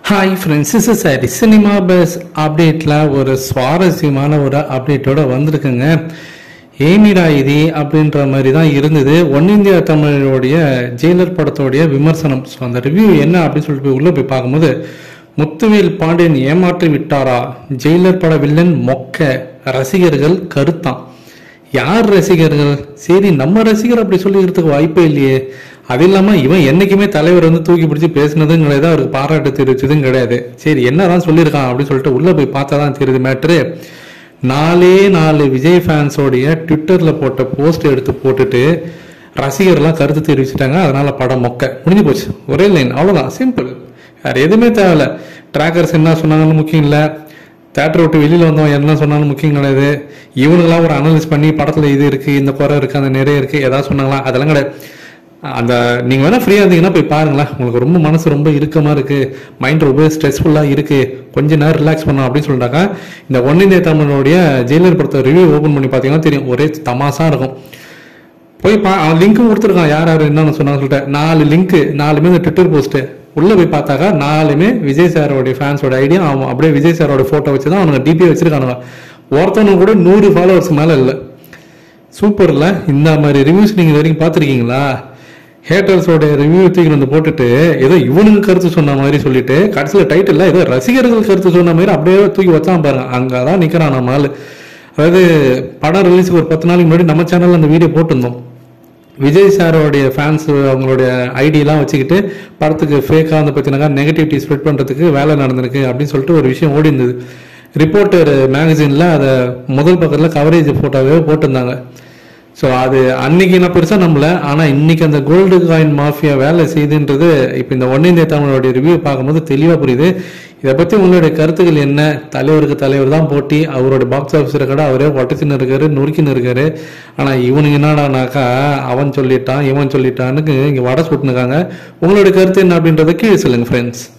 hi friends is சரி cinema buzz அப்டேட்டில் ஒரு சுவாரஸ்யமான ஒரு அப்டேட்டோட வந்திருக்குங்க ஏமிடா இது அப்படின்ற மாதிரி தான் இருந்தது ஒன் இந்தியா தமிழோடைய ஜெயிலர் படத்தோடைய விமர்சனம் ஸோ அந்த ரிவ்யூ என்ன அப்படின்னு சொல்லிட்டு போய் உள்ளே போய் பார்க்கும்போது முத்துவேல் பாண்டியன் ஏமாற்றி விட்டாரா ஜெயிலர் பட வில்லன் மொக்க ரசிகர்கள் கருத்தான் யார் ரசிகர்கள் சரி நம்ம ரசிகர் அப்படி சொல்லிக்கிறதுக்கு வாய்ப்பே இல்லையே அது இல்லாம இவன் என்னைக்குமே தலைவர் வந்து தூக்கி பிடிச்சி பேசினதும் கிடையாது அவருக்கு பாராட்டு தெரிவிச்சதும் கிடையாது சரி என்னதான் சொல்லியிருக்கான் அப்படின்னு சொல்லிட்டு உள்ள போய் பார்த்தா தான் தெரியுது மேட்ரு நாலே நாலு விஜய் ஃபேன்ஸோடைய ட்விட்டர்ல போட்ட போஸ்ட் எடுத்து போட்டுட்டு ரசிகர்லாம் கருத்து தெரிவிச்சிட்டாங்க அதனால படம் மொக்க முடிஞ்சு போச்சு ஒரே லைன் அவ்வளவுதான் சிம்பிள் வேற எதுவுமே தேவையில்ல ட்ராக்கர்ஸ் என்ன சொன்னாங்கன்னு முக்கியம் இல்லை தேட்டர் விட்டு வெளியில் வந்தவன் என்ன சொன்னாலும் முக்கியம் கிடையாது இவனுங்களாம் ஒரு அனலைஸ் பண்ணி படத்தில் இது இருக்குது இந்த குறை இருக்குது அந்த நிறைய இருக்குது ஏதாவது சொன்னாங்களா அதெல்லாம் கிடையாது அந்த நீங்கள் வேணால் ஃப்ரீயாக இருந்தீங்கன்னா போய் பாருங்களேன் உங்களுக்கு ரொம்ப மனசு ரொம்ப இறுக்கமாக இருக்குது மைண்ட் ரொம்ப ஸ்ட்ரெஸ்ஃபுல்லாக இருக்குது கொஞ்ச நேரம் ரிலாக்ஸ் பண்ணலாம் அப்படின்னு சொல்லிட்டாக்கா இந்த ஒன் இந்திய தமிழனுடைய ஜெயிலர் படத்தை ரிவ்யூ ஓப்பன் பண்ணி பார்த்தீங்கன்னா தெரியும் ஒரே தமாசா இருக்கும் போய் பா லிங்க்கும் கொடுத்துருக்கான் யார் யார் என்னன்னு சொன்னாங்க சொல்லிட்டு நாலு லிங்க் நாலுமே இந்த ட்விட்டர் போஸ்ட்டு உள்ள போய் பார்த்தாக்கா நாலுமே விஜய் சாரோடைய ஃபேன்ஸோட ஐடியா அவன் அப்படியே விஜய் சாரோட ஃபோட்டோ வச்சு தான் அவனுங்க டிபி வச்சிருக்கானுங்க ஒருத்தவனுக்கு கூட நூறு ஃபாலோவர்ஸ் மேலே இல்லை சூப்பர்ல இந்த மாதிரி ரிவ்யூஸ் நீங்கள் இது வரைக்கும் பார்த்துருக்கீங்களா ஹேட்டர்ஸோட ரிவ்யூ தூக்கி வந்து போட்டுட்டு ஏதோ இவனுங்க கருத்து சொன்ன மாதிரி சொல்லிட்டு கடைசியில் டைட்டில் ஏதோ ரசிகர்கள் கருத்து சொன்ன மாதிரி அப்படியே தூக்கி வச்சான் பாருங்க அங்கே தான் நிற்கிறான் நம்ம ஆளு அதாவது படம் ரிலீஸுக்கு ஒரு பத்து நாளைக்கு முன்னாடி நம்ம சேனலில் அந்த வீடியோ போட்டிருந்தோம் விஜய் சாரோடைய ஃபேன்ஸ் அவங்களுடைய ஐடியெல்லாம் வச்சுக்கிட்டு படத்துக்கு ஃபேக்காக வந்து பார்த்தீங்கன்னா நெகட்டிவிட்டி ஸ்ப்ரெட் பண்ணுறதுக்கு வேலை நடந்திருக்கு அப்படின்னு சொல்லிட்டு ஒரு விஷயம் ஓடி இருந்தது ரிப்போர்ட்டர் மேகசினில் அதை முதல் பக்கத்தில் கவரேஜ் ஃபோட்டோவே போட்டிருந்தாங்க ஸோ அது அன்னைக்கு நான் பெருசாக நம்பல ஆனால் இன்னைக்கு அந்த கோல்டு காயின் மாஃபியா வேலை செய்யுதுன்றது இப்போ இந்த ஒன் இந்திய தமிழோடைய ரிவ்யூ பார்க்கும்போது தெளிவாக புரியுது இதை பற்றி உங்களுடைய கருத்துக்கள் என்ன தலைவருக்கு தலைவர் தான் போட்டி அவரோட பாக்ஸ் ஆஃபீஸ் கடை அவரே ஒட்டச்சின்னு இருக்காரு நொறுக்கின்னு இருக்காரு ஆனால் இவனுக்கு என்னடானாக்கா அவன் சொல்லிட்டான் இவன் சொல்லிட்டான்னு இங்கே வடை சுட்டுனுக்காங்க உங்களுடைய கருத்து என்ன அப்படின்றத கீழே சொல்லுங்கள் ஃப்ரெண்ட்ஸ்